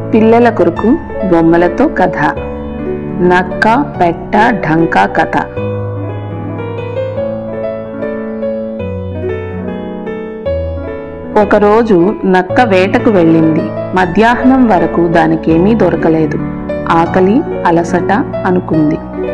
పిల్లల కొరకు బొమ్మలతో కథ నక్క పెట్ట ఢంకా కథ ఒకరోజు నక్క వేటకు వెళ్ళింది మధ్యాహ్నం వరకు దానికేమీ దొరకలేదు ఆకలి అలసట అనుకుంది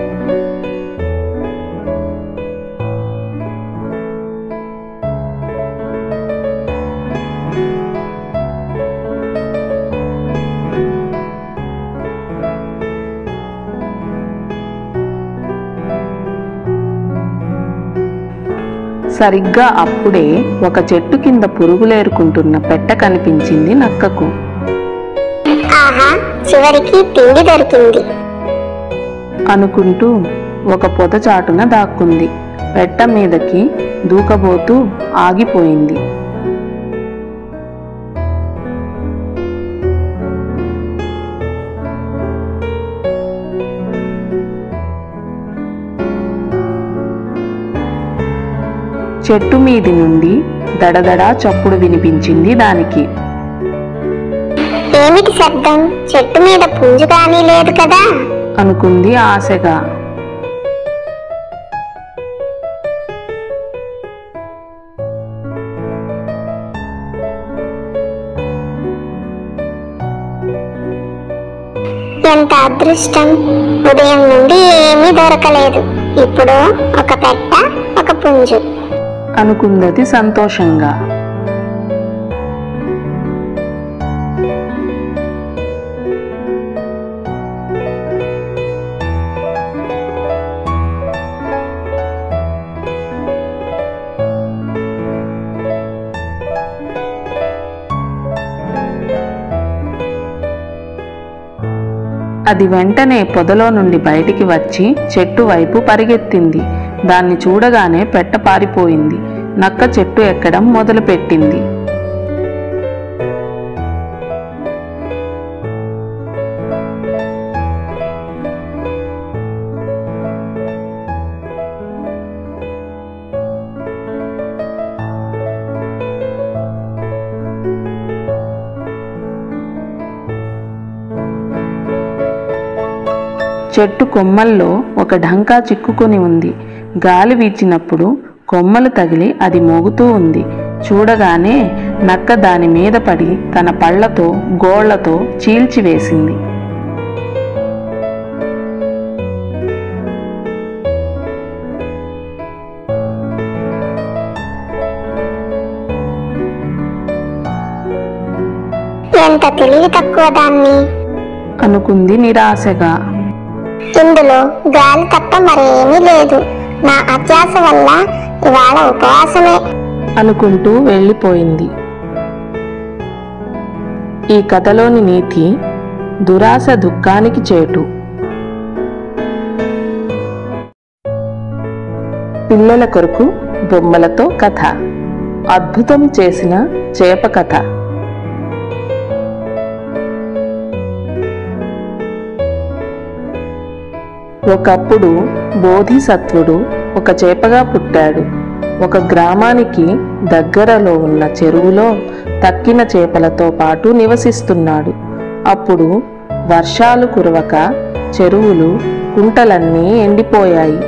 సరిగ్గా అప్పుడే ఒక చెట్టు కింద పురుగులేరుకుంటున్న పెట్ట కనిపించింది నక్కకు ఆహా చివరికి తిండి దొరికింది అనుకుంటూ ఒక పొద చాటున దాక్కుంది పెట్ట మీదకి దూకబోతూ ఆగిపోయింది చెట్టు మీది నుండి దడదడా చప్పుడు వినిపించింది దానికి ఏమిటి శబ్దం చెట్టు మీద పుంజు కానీ లేదు కదా అనుకుంది ఆశగా ఎంత అదృష్టం ఉదయం నుండి ఏమీ దొరకలేదు ఇప్పుడు ఒక పెట్ట ఒక పుంజు అనుకుందది సంతోషంగా అది వెంటనే పొదలో నుండి బయటికి వచ్చి చెట్టు వైపు పరిగెత్తింది దాన్ని చూడగానే పెట్ట పారిపోయింది నక్క చెట్టు ఎక్కడం మొదలుపెట్టింది చెట్టు కొమ్మల్లో ఒక ఢంకా చిక్కుకొని ఉంది గాలి వీచినప్పుడు కొమ్మలు తగిలి అది మోగుతూ ఉంది చూడగానే నక్క దాని మీద పడి తన పళ్ళతో గోళ్లతో చీల్చివేసింది ఎంత తెలివి తక్కువ దాన్ని అనుకుంది నిరాశగా ఇందులో గాలి తప్ప మరేమీ లేదు నా అత్యాస వల్ల ఇవాళ ఉపవాసమే అనుకుంటూ వెళ్ళిపోయింది ఈ కథలోని నీతి దురాశ దుఃఖానికి చేటు పిల్లల కొరకు బొమ్మలతో కథ అద్భుతం చేసిన చేప కథ ఒకప్పుడు బోధిసత్వుడు ఒక చేపగా పుట్టాడు ఒక గ్రామానికి దగ్గరలో ఉన్న చెరువులో తక్కిన చేపలతో పాటు నివసిస్తున్నాడు అప్పుడు వర్షాలు కురవక చెరువులు కుంటలన్నీ ఎండిపోయాయి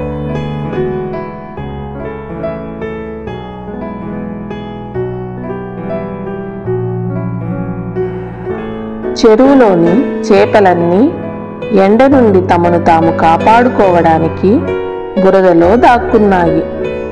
చెరువులోని చేపలన్నీ ఎండ నుండి తమను తాము కాపాడుకోవడానికి బురదలో దాక్కున్నాయి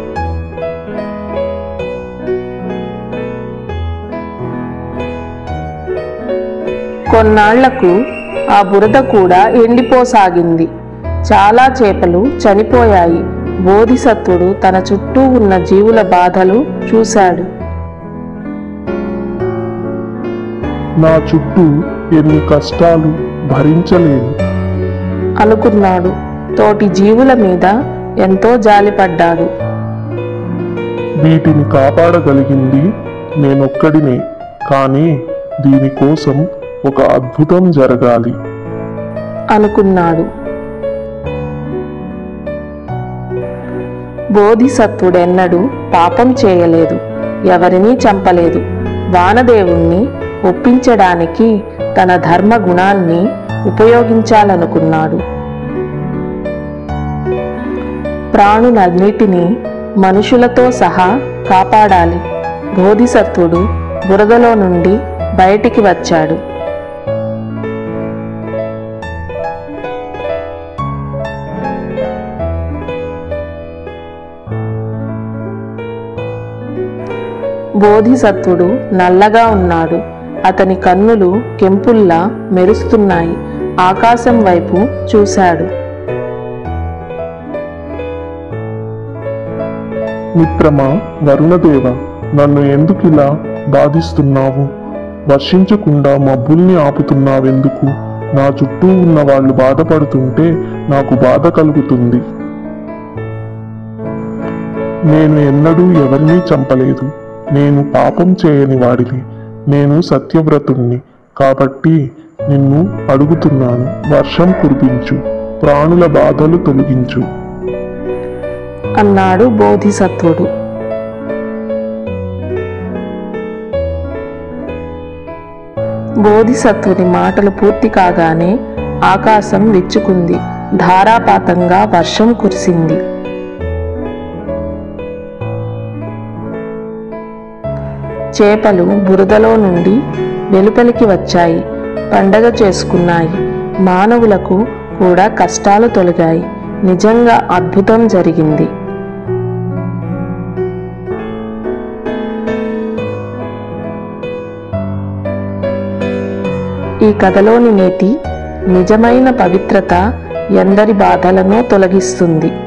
కొన్నాళ్లకు ఆ బురద కూడా ఎండిపోసాగింది చాలా చేపలు చనిపోయాయి బోధిసత్వుడు తన చుట్టూ ఉన్న జీవుల బాధలు చూశాడు నా చుట్టూ ఎన్ని కష్టాలు భరించలేను అనుకున్నాడు తోటి జీవుల మీద ఎంతో జాలిపడ్డాడు వీటిని కాపాడగలిగింది నేనొక్కడినే కానీ దీనికోసం ఒక అద్భుతం జరగాలి అనుకున్నాడు బోధిసత్వుడెన్నడూ పాపం చేయలేదు ఎవరినీ చంపలేదు వానదేవుణ్ణి ఒప్పించడానికి తన ధర్మ గుణాన్ని ఉపయోగించాలనుకున్నాడు ప్రాణులన్నిటినీ మనుషులతో సహా కాపాడాలి బోధిసత్వుడు బురదలో నుండి బయటికి వచ్చాడు బోధిసత్వుడు నల్లగా ఉన్నాడు అతని కన్నులు కెంపుల్లా మెరుస్తున్నాయి ఆకాశం వైపు చూశాడు మిత్రమా వరుణదేవ నన్ను ఎందుకు ఇలా బాధిస్తున్నావు వర్షించకుండా మబ్బుల్ని ఆపుతున్నావెందుకు నా చుట్టూ ఉన్న వాళ్ళు బాధపడుతుంటే నాకు బాధ కలుగుతుంది నేను ఎన్నడూ ఎవరినీ చంపలేదు నేను పాపం చేయని వాడిని నేను సత్యవ్రతుణ్ణి కాబట్టి నిన్ను అడుగుతున్నాను వర్షం కురిపించు ప్రాణుల బాధలు తొలగించు అన్నాడు బోధిసత్వుడు బోధిసత్వుని మాటలు పూర్తి కాగానే ఆకాశం విచ్చుకుంది ధారాపాతంగా వర్షం కురిసింది చేపలు బురదలో నుండి వెలుపలికి వచ్చాయి పండగ చేసుకున్నాయి మానవులకు కూడా కష్టాలు తొలగాయి నిజంగా అద్భుతం జరిగింది ఈ కథలోని నీతి నిజమైన పవిత్రత ఎందరి బాధలను తొలగిస్తుంది